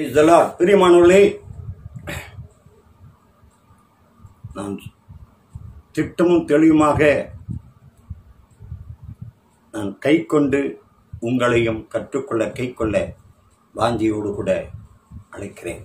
இதெல்லாம் பிரியமானவர்களே நான் திட்டமும் தெளிவுமாக நான் கை கொண்டு உங்களையும் கற்றுக்கொள்ள கை கொள்ள வாஞ்சியோடு கூட அழைக்கிறேன்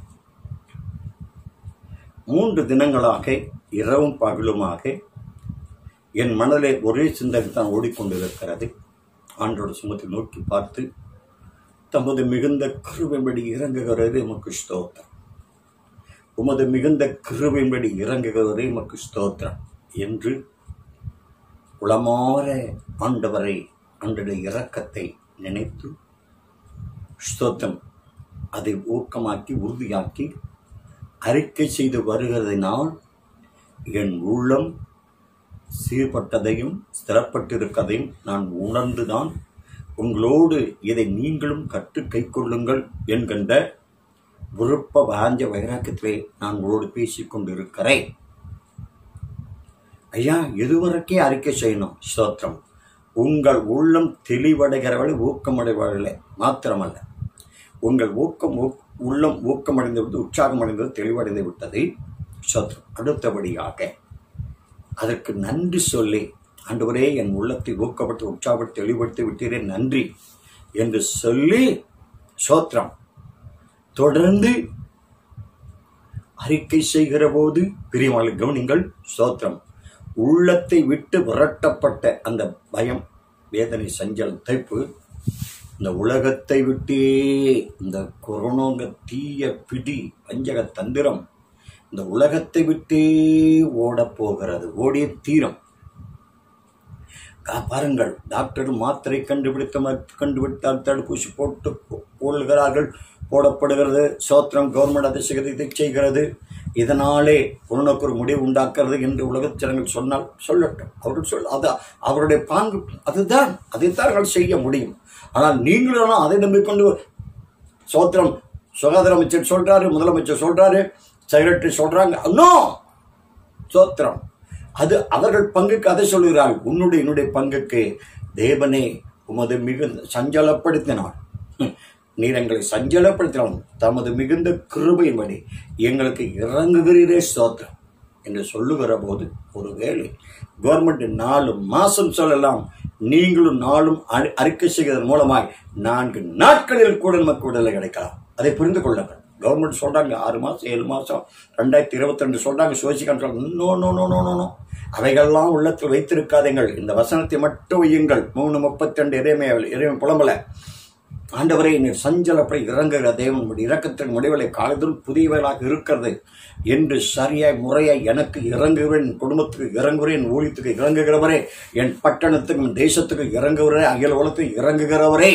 மூன்று தினங்களாக இரவும் பகலுமாக என் மனதிலே ஒரே சிந்தனை தான் ஓடிக்கொண்டிருக்கிறது ஆண்டோட சுமத்தை நோக்கி பார்த்து தமது மிகுந்த கிருபைப்படி இறங்குகிறதே உமக்கு ஸ்தோத்திரம் உமது மிகுந்த கிருபைப்படி இறங்குகிறதே உமக்கு ஸ்தோத்திரம் என்று உளமாற ஆண்டவரை அன்றைய இரக்கத்தை நினைத்து ஸ்தோத்திரம் அதை ஊக்கமாக்கி உறுதியாக்கி அறிக்கை செய்து வருகிறதினால் என் உள்ளம் சீர்பட்டதையும் ஸ்திரப்பட்டிருக்கதையும் நான் உணர்ந்துதான் உங்களோடு இதை நீங்களும் கற்று கை கொள்ளுங்கள் என்கின்ற விருப்ப வாஞ்ச வைராக்கியத்திலே நான் உங்களோடு பேசிக் கொண்டிருக்கிறேன் ஐயா எதுவரைக்கே அறிக்கை செய்யணும் ஸ்தோத்திரம் உங்கள் உள்ளம் தெளிவடைகிறவளை ஊக்கமடைவதில்லை மாத்திரமல்ல உங்கள் ஊக்கம் ஊக்- உள்ளம் ஊக்கமடைந்து விட்டு உற்சாகமடைந்தது தெளிவடைந்து விட்டது ஸ்தோத்திரம் அடுத்தபடியாக அதற்கு நன்றி சொல்லி ஆண்டவரே என் உள்ளத்தை ஊக்கப்படுத்தி உற்சாகப்படுத்தி தெளிவுபடுத்தி விட்டீரே நன்றி என்று சொல்லி சோத்திரம் தொடர்ந்து அறிக்கை செய்கிற போது பிரியமான கவனிங்கள் சோத்திரம் உள்ளத்தை விட்டு விரட்டப்பட்ட அந்த பயம் வேதனை சஞ்சலம் தைப்பு இந்த உலகத்தை விட்டே இந்த கொரோனாங்க தீய பிடி வஞ்சக தந்திரம் இந்த உலகத்தை விட்டே ஓடப் போகிறது ஓடிய தீரம் கா- பாருங்கள் டாக்டர் மாத்திரை கண்டுபிடித்த மருந்து கண்டுபிடித்தால் தடுப்பூசி போட்டு போ- போடுகிறார்கள் போடப்படுகிறது சோத்திரம் கவர்மெண்ட் அதை செய்கிறது இதை செய்கிறது இதனாலே உனக்கு ஒரு முடிவு உண்டாக்குறது என்று உலகச் ஜனங்கள் சொன்னால் சொல்லட்டும் அவர்கள் சொல் அது அவருடைய பாங்கு அதுதான் அதைத்தான் அவர்கள் செய்ய முடியும் ஆனால் நீங்களும் அதை நம்பிக்கொண்டு சோத்திரம் சுகாதார அமைச்சர் சொல்றாரு முதலமைச்சர் சொல்றாரு செக்ரட்டரி சொல்றாங்க நோ சோத்திரம் அது அவர்கள் பங்குக்கு அதை சொல்கிறார்கள் உன்னுடைய என்னுடைய பங்குக்கு தேவனே உமது மிகுந்த சஞ்சலப்படுத்தினார் ஹம், நீர் எங்களை சஞ்சலப்படுத்தினாலும் தமது மிகுந்த கிருபையின்படி எங்களுக்கு இறங்குகிறீரே ஸ்தோத்திரம் என்று சொல்லுகிற போது ஒருவேளை கவர்மெண்ட் நாலு மாசம் சொல்லலாம் நீங்களும் நாளும் அறி- அறிக்கை செய்வதன் மூலமாய் நான்கு நாட்களில் கூட நமக்கு விடுதலை கிடைக்கலாம் அதை புரிந்து கொள்ளுங்கள் கவர்மெண்ட் சொல்றாங்க ஆறு மாசம் ஏழு மாசம் ரெண்டாயிரத்தி இருபத்தி ரெண்டு சொல்றாங்க சோசிக்கான் no no no no no no அவைகள்லாம் உள்ளத்தில் வைத்திருக்காதீங்கள் இந்த வசனத்தை மட்டும் வையுங்கள் மூணு முப்பத்தி ரெண்டு இறைமை இறைமை புலம்பல ஆண்டவரை நீர் சஞ்சலப்படி இறங்குகிற தேவன் உம்முடைய இரக்கத்தின் முடிவுகளை காலத்தில் புதியவர்களாக இருக்கிறது என்று சரியாய் முறையாய் எனக்கு இறங்குகிறேன் என் குடும்பத்துக்கு இறங்குகிறேன் என் ஊழியத்துக்கு இறங்குகிறவரே என் பட்டணத்துக்கு என் தேசத்துக்கு இறங்குகிறவரே அகில உலகத்துக்கு இறங்குகிறவரே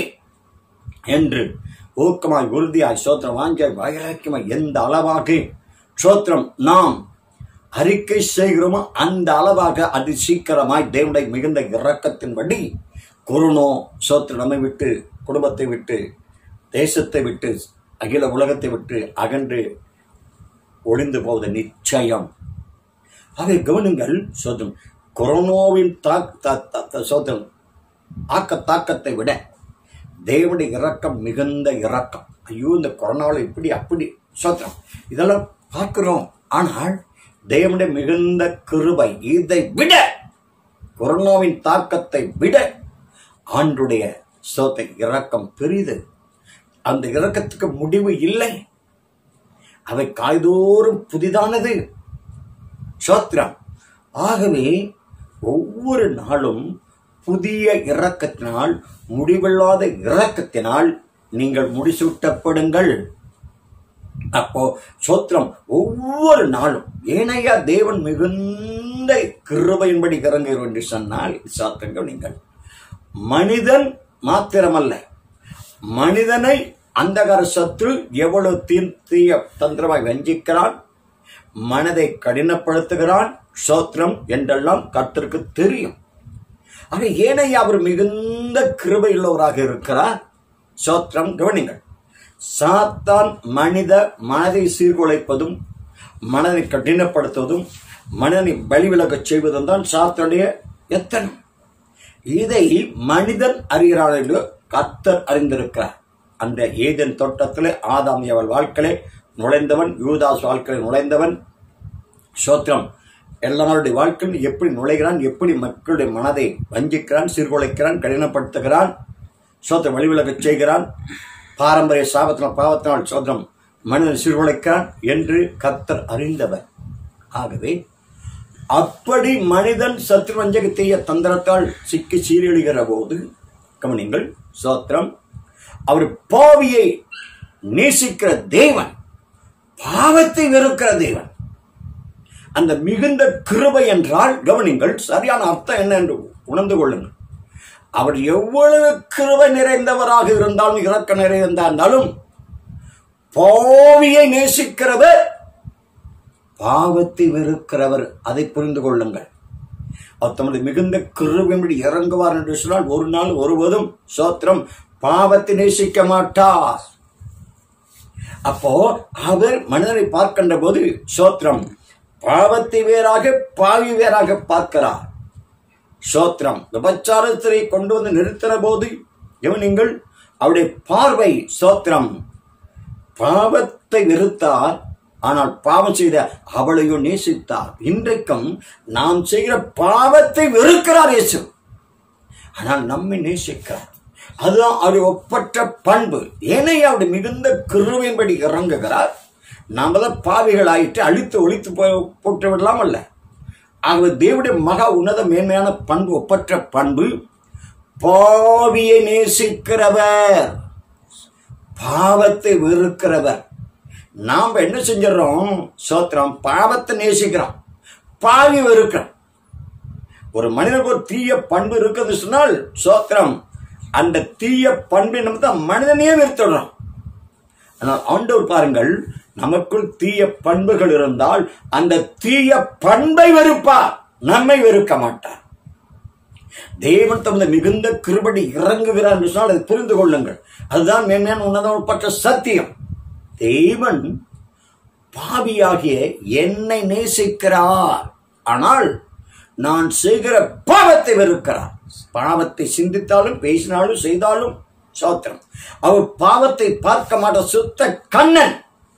என்று ஊக்கமாய் உறுதியாய் சோத்திரம் வாஞ்சாய் வைராக்கியமாய் எந்த அளவாக சோத்திரம் நாம் அறிக்கை செய்கிறோமோ அந்த அளவாக அது சீக்கிரமாய் தேவனுடைய மிகுந்த இரக்கத்தின்படி கொரோனா சோத்திரம் நம்மை விட்டு குடும்பத்தை விட்டு தேசத்தை விட்டு அகில உலகத்தை விட்டு அகன்று ஒளிந்து போவது நிச்சயம் அதை கவனிங்கள் சோதம் கொரோனாவின் தாக் தா- தா- தா- சோதம் ஆக்க தாக்கத்தை விட தேவனுடைய இரக்கம் மிகுந்த இரக்கம் ஐயோ இந்த கொரோனாவில் இப்படி அப்படி சோத்திரம் இதெல்லாம் பார்க்கிறோம் ஆனால் தேவனுடைய மிகுந்த கிருபை இதை விட கொரோனாவின் தாக்கத்தை விட ஆண்டுடைய சோத்தை இரக்கம் பெரிது அந்த இரக்கத்துக்கு முடிவு இல்லை அவை காய்தோறும் புதிதானது சோத்திரம் ஆகவே ஒவ்வொரு நாளும் புதிய இரக்கத்தினால் முடிவில்லாத இரக்கத்தினால் நீங்கள் முடிசூட்டப்படுங்கள் அப்போ சோத்திரம் ஒவ்வொரு நாளும் ஏனையா தேவன் மிகுந்த கிருபையின்படி இறங்குகிறோம் என்று சொன்னால் சாத்திரங்கள் நீங்கள் மனிதன் மாத்திரமல்ல மனிதனை அந்தகார சத்ரு எவ்வளவு தீ தீய தந்திரமாய் வஞ்சிக்கிறான் மனதை கடினப்படுத்துகிறான் சோத்திரம் என்றெல்லாம் கர்த்தருக்கு தெரியும் ஆக ஏனையா அவர் மிகுந்த கிருபை உள்ளவராக இருக்கிறார் சோத்திரம் கவனிங்கள் சாத்தான் மனித மனதை சீர்குலைப்பதும் மனதை கடினப்படுத்துவதும் மனதை பலிவிலகச் செய்வதும் தான் சாத்தனுடைய எத்தனம் இதை மனிதன் அறிகிறான் என்று கர்த்தர் அறிந்திருக்கிறார் அந்த ஏதன் தோட்டத்தில் ஆதாம் அவள் வாழ்க்கையிலே நுழைந்தவன் யூதாஸ் வாழ்க்கையில் நுழைந்தவன் சோத்திரம் எல்லாருடைய வாழ்க்கையில் எப்படி நுழைகிறான் எப்படி மக்களுடைய மனதை வஞ்சிக்கிறான் சீர்குலைக்கிறான் கடினப்படுத்துகிறான் சோத்திரம் வழிவிலகச் செய்கிறான் பாரம்பரிய சாபத்தினால் பாவத்தினால் சோத்திரம் மனிதன் சீர்குலைக்கிறான் என்று கத்தர் அறிந்தவர் ஆகவே அப்படி மனிதன் சத்ரு வஞ்சக தீய தந்திரத்தால் சிக்கி சீரழிகிற போது கவனிங்கள் சோத்திரம் அவர் பாவியை நேசிக்கிற தேவன் பாவத்தை வெறுக்கிற தேவன் அந்த மிகுந்த கிருபை என்றால் கவனிங்கள் சரியான அர்த்தம் என்ன என்று உணர்ந்து கொள்ளுங்கள் அவர் எவ்வளவு கிருபை நிறைந்தவராக இருந்தாலும் இறக்க நிறைந்தாலும் பாவியை நேசிக்கிறவர் பாவத்தை வெறுக்கிறவர் அதை புரிந்து கொள்ளுங்கள் அவர் தமது மிகுந்த கிருபையின்படி இறங்குவார் என்று சொன்னால் ஒரு நாள் ஒருவதும் சோத்திரம் பாவத்தை நேசிக்க மாட்டார் அப்போ அவர் மனிதனை பார்க்கின்ற போது சோத்திரம் பாவத்தை வேறாக பாவி வேறாக பார்க்கிறார் சோத்திரம் விபச்சாரத்தை கொண்டு வந்து நிறுத்தின போது கவனிங்கள் அவருடைய பார்வை சோத்திரம் பாவத்தை வெறுத்தார் ஆனால் பாவம் செய்த அவளையும் நேசித்தார் இன்றைக்கும் நாம் செய்கிற பாவத்தை வெறுக்கிறார் இயேசு ஆனால் நம்மை நேசிக்கிறார் அதுதான் அவருடைய ஒப்பற்ற பண்பு ஏனே அவருடைய மிகுந்த கிருவின்படி இறங்குகிறார் நாம தான் பாவிகள் ஆயிட்டு அழித்து ஒழித்து போய் போட்டு விடலாம் அல்ல ஆகவே தேவனுடைய மகா உன்னத மேன்மையான பண்பு ஒப்பற்ற பண்பு பாவியை நேசிக்கிறவர் பாவத்தை வெறுக்கிறவர் நாம் என்ன செஞ்சிடறோம் சோத்திரம் பாவத்தை நேசிக்கிறோம் பாவி வெறுக்கிறோம் ஒரு மனிதனுக்கு ஒரு தீய பண்பு இருக்குது சொன்னால் சோத்திரம் அந்த தீய பண்பை நம்ம தான் மனிதனையே வெறுத்துடுறோம் ஆனால் ஆண்டவர் பாருங்கள் நமக்குள் தீய பண்புகள் இருந்தால் அந்த தீய பண்பை வெறுப்பார் நம்மை வெறுக்க மாட்டார் தேவன் தமது மிகுந்த கிருபடி இறங்குகிறார் என்று சொன்னால் அதை புரிந்து கொள்ளுங்கள் அதுதான் மேன்மையான உன்னதம் பற்ற சத்தியம் தேவன் பாவியாகிய என்னை நேசிக்கிறார் ஆனால் நான் செய்கிற பாவத்தை வெறுக்கிறார் பாவத்தை சிந்தித்தாலும் பேசினாலும் செய்தாலும் சோத்திரம் அவர் பாவத்தை பார்க்க மாட்ட சுத்த கண்ணன்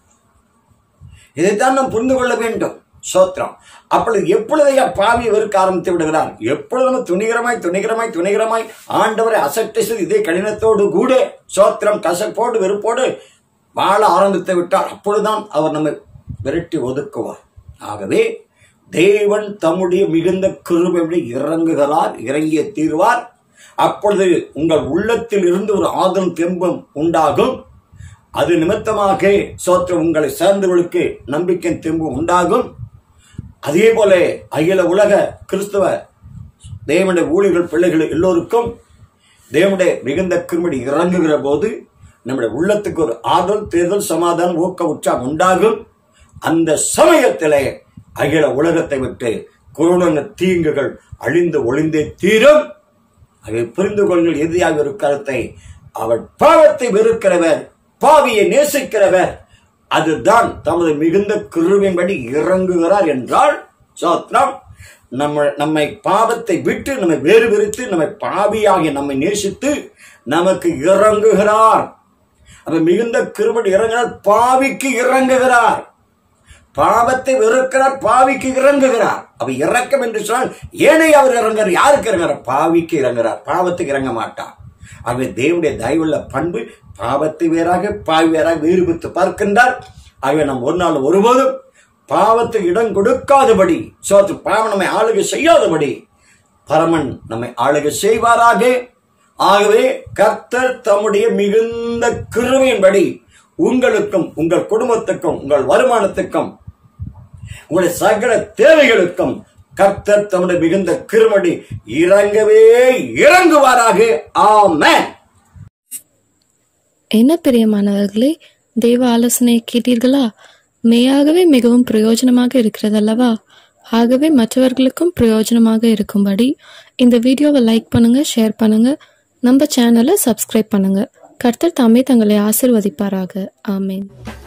இதைத்தான் நாம் புரிந்து கொள்ள வேண்டும் சோத்திரம் அப்பொழுது எப்பொழுதையா பாவி வெறுக்க ஆரம்பித்து விடுகிறார் எப்பொழுதும் துணிகரமாய் துணிகரமாய் துணிகரமாய் ஆண்டவரை அசட்டை செய்து இதே கடினத்தோடு கூட சோத்திரம் கசப்போடு வெறுப்போடு வாழ ஆரம்பித்து விட்டார் அப்பொழுதுதான் அவர் நம்மை விரட்டி ஒதுக்குவார் ஆகவே தேவன் தம்முடைய மிகுந்த கிருபை இறங்குகிறார் இறங்கிய தீர்வார் அப்பொழுது உங்கள் உள்ளத்தில் இருந்து ஒரு ஆதம் தெம்பம் உண்டாகும் அது நிமித்தமாக சோத்திரம் உங்களை சேர்ந்தவர்களுக்கு நம்பிக்கை தெம்பு உண்டாகும் அதே போல அகில உலக கிறிஸ்தவ தேவனுடைய ஊழியர்கள் பிள்ளைகள் எல்லோருக்கும் தேவனுடைய மிகுந்த கிருமடி இறங்குகிற போது நம்முடைய உள்ளத்துக்கு ஒரு ஆதல் தேர்தல் சமாதானம் ஊக்க உற்சாகம் உண்டாகும் அந்த சமயத்திலே அகில உலகத்தை விட்டு கொரோனா தீங்குகள் அழிந்து ஒளிந்தே தீரும் அதை புரிந்து கொள்ளுங்கள் இறுதியாக ஒரு கருத்தை அவர் பாவத்தை வெறுக்கிறவர் பாவியை நேசிக்கிறவர் அதுதான் தமது மிகுந்த கிருவின்படி இறங்குகிறார் என்றால் சோத்ரம் நம்ம நம்மை பாவத்தை விட்டு நம்மை வேறு விரித்து நம்மை பாவியாகி நம்மை நேசித்து நமக்கு இறங்குகிறார் அப்ப மிகுந்த கிருபடி இறங்கினார் பாவிக்கு இறங்குகிறார் பாவத்தை வெறுக்கிறார் பாவிக்கு இறங்குகிறார் அப்ப இறக்கம் என்று சொன்னால் ஏனை அவர் இறங்குறார் யாருக்கு இறங்குறார் பாவிக்கு இறங்குறார் பாவத்துக்கு இறங்க மாட்டார் ஆகவே தேவனுடைய தயவுள்ள பண்பு பாவத்தை வேறாக பாவி வேறாக வேறுபித்து பார்க்கின்றார் ஆகவே நாம் ஒரு நாள் ஒருபோதும் பாவத்துக்கு இடம் கொடுக்காதபடி சோத்து பாவம் நம்மை ஆளுகை செய்யாதபடி பரமன் நம்மை ஆளுகை செய்வாராக ஆகவே கர்த்தர் தம்முடைய மிகுந்த கிருமையின்படி உங்களுக்கும் உங்கள் குடும்பத்துக்கும் உங்கள் வருமானத்துக்கும் உங்களுடைய சகல தேவைகளுக்கும் கர்த்தர் தம்முடைய மிகுந்த கிருமடி இறங்கவே இறங்குவாராக ஆமென் என்ன பிரியமானவர்களே தேவ ஆலோசனை கேட்டீர்களா மெய்யாகவே மிகவும் பிரயோஜனமாக இருக்கிறதல்லவா ஆகவே மற்றவர்களுக்கும் பிரயோஜனமாக இருக்கும்படி இந்த வீடியோவை லைக் பண்ணுங்க ஷேர் பண்ணுங்க நம்ம சேனலை சப்ஸ்கிரைப் பண்ணுங்க கர்த்தர் தாமே தங்களை ஆசிர்வதிப்பாராக ஆமேன்